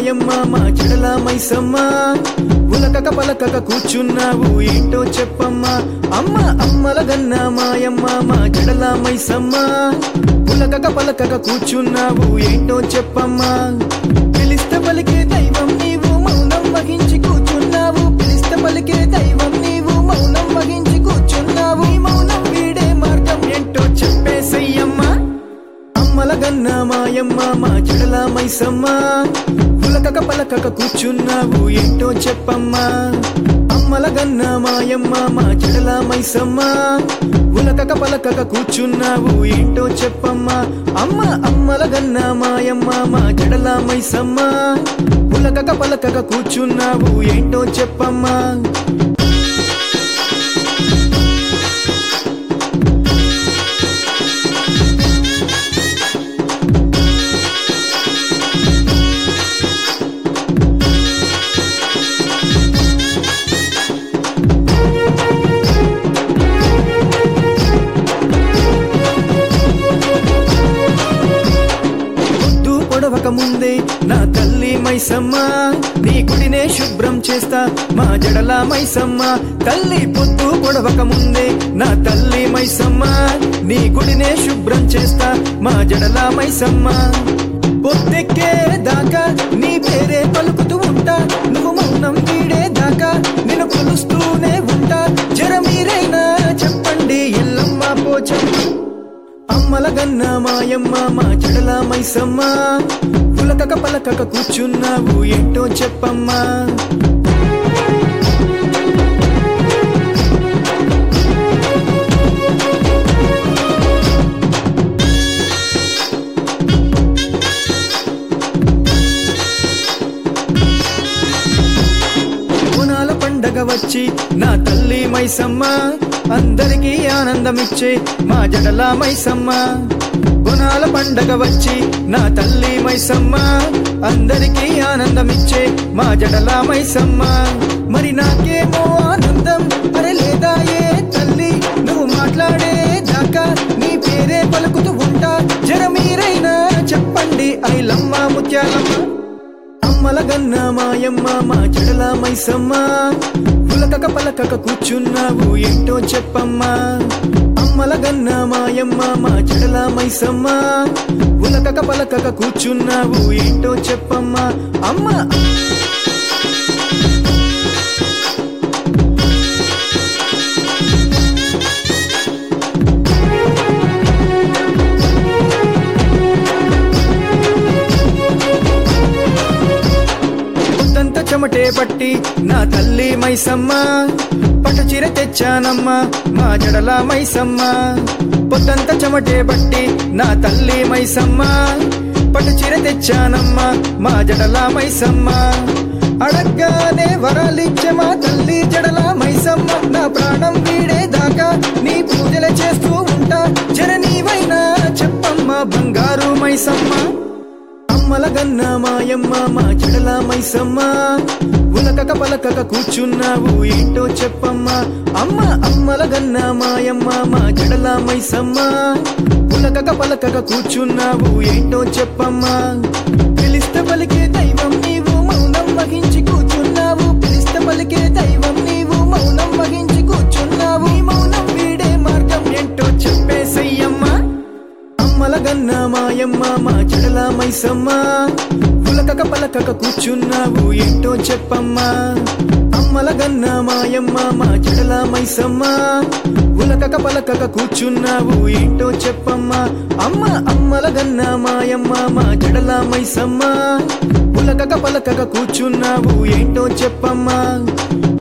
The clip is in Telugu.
మాయమ్మ మా చెడల మైసమ్మ ఉలకక పలకక కూర్చున్నావు ఏంటో చెప్పమ్మా అమ్మ అమ్మల గన్న మాయమ్మ మా చెడల మైసమ్మ ఉలకక పలకక కూర్చున్నావు ఏంటో చెప్పమ్మా పిలిస్తే పలికే దైవం నీవు మౌనం వహించి కూర్చున్నావు పిలిస్తే పలికే దైవం నీవు మౌనం వహించి కూర్చున్నావు ఈ మౌనం వీడే మార్గం ఏంటో చెప్పేసయ్యమ్మా అమ్మల గన్న మాయమ్మ మా చెడల మైసమ్మ పులకక పలకక కూర్చున్నావు ఏంటో చెప్పమ్మా అమ్మల గన్న మాయమ్మ మా చెడల మైసమ్మ పులకక పలకక కూర్చున్నావు ఏంటో చెప్పమ్మా అమ్మ అమ్మల గన్న మాయమ్మ మా చెడల మైసమ్మ పులకక పలకక కూర్చున్నావు ఏంటో చెప్పమ్మా పొద్దు పొడవక ముందే నా తల్లి మైసమ్మ నీ గుడినే శుభ్రం చేస్తా మా జడల మైసమ్మ తల్లి పొద్దు పొడవక ముందే నా తల్లి మైసమ్మ నీ గుడినే శుభ్రం చేస్తా మా జడల మైసమ్మ పొద్దెక్కే దాకా నీ పేరే పలుకుతూ ఉంటా నువ్వు మౌనం వీడే దాకా నిన్ను కొలుస్తూనే ఉంటా జర మీరైనా చెప్పండి ఎల్లమ్మ పోచమ్మ అమ్మల గన్న మాయమ్మ మా చెడల మైసమ్మ పులకక పలకక కూర్చున్నావు ఏంటో చెప్పమ్మా బోనాల పండగ వచ్చి నా తల్లి మైసమ్మ అందరికీ ఆనందమిచ్చే మా జడల మైసమ్మ బోనాల పండగ వచ్చి నా తల్లి మైసమ్మ అందరికీ ఆనందమిచ్చే మా జడల మైసమ్మ మరి నాకేమో ఆనందం అరే లేదా ఏ తల్లి నువ్వు మాట్లాడే దాకా నీ పేరే పలుకుతూ ఉంటా జర మీరైనా చెప్పండి ఐలమ్మ ముత్యాలమ్మ అమ్మల గన్న మాయమ్మ మా చెడల మైసమ్మ పులకక పలకక కూర్చున్నావు ఏంటో చెప్పమ్మా అమ్మల గన్న మాయమ్మ మా చెడల మైసమ్మ పులకక పలకక కూర్చున్నావు ఏంటో చెప్పమ్మా అమ్మ పొద్దంత చెమటే పట్టి నా తల్లి మైసమ్మ పట్టు చీర తెచ్చానమ్మ మా జడల మైసమ్మ పొద్దంత చెమటే పట్టి నా తల్లి మైసమ్మ పట్టు చీర తెచ్చానమ్మ మా జడల మైసమ్మ అడగ్గానే వరాలిచ్చే మా తల్లి జడల మైసమ్మ నా ప్రాణం వీడే దాకా నీ పూజలు చేస్తూ ఉంటా జర నీవైనా చెప్పమ్మ బంగారు మైసమ్మ అమ్మల గన్న మాయమ్మ మా చెడల మైసమ్మ ఉలకక పలకక కూర్చున్నావు ఏంటో చెప్పమ్మా అమ్మ అమ్మల గన్న మాయమ్మ మా చెడల మైసమ్మ ఉలకక పలకక కూర్చున్నావు ఏంటో చెప్పమ్మా పిలిస్తే పలికే దైవం నీవు మౌనం వహించి కూర్చున్నావు పిలిస్తే పలికే దైవం నీవు మౌనం వహించి కూర్చున్నావు ఈ మౌనం వీడే మార్గం ఏంటో చెప్పేసయ్యమ్మా అమ్మల గన్న మాయమ్మ మా చెడల మైసమ్మ పులకక పలకక కూర్చున్నావు ఏంటో చెప్పమ్మా అమ్మల గన్న మాయమ్మ మా చెడల మైసమ్మ పులకక పలకక కూర్చున్నావు ఏంటో చెప్పమ్మా అమ్మ అమ్మల గన్న మాయమ్మ మా చెడల మైసమ్మ పులకక పలకక కూర్చున్నావు ఏంటో చెప్పమ్మా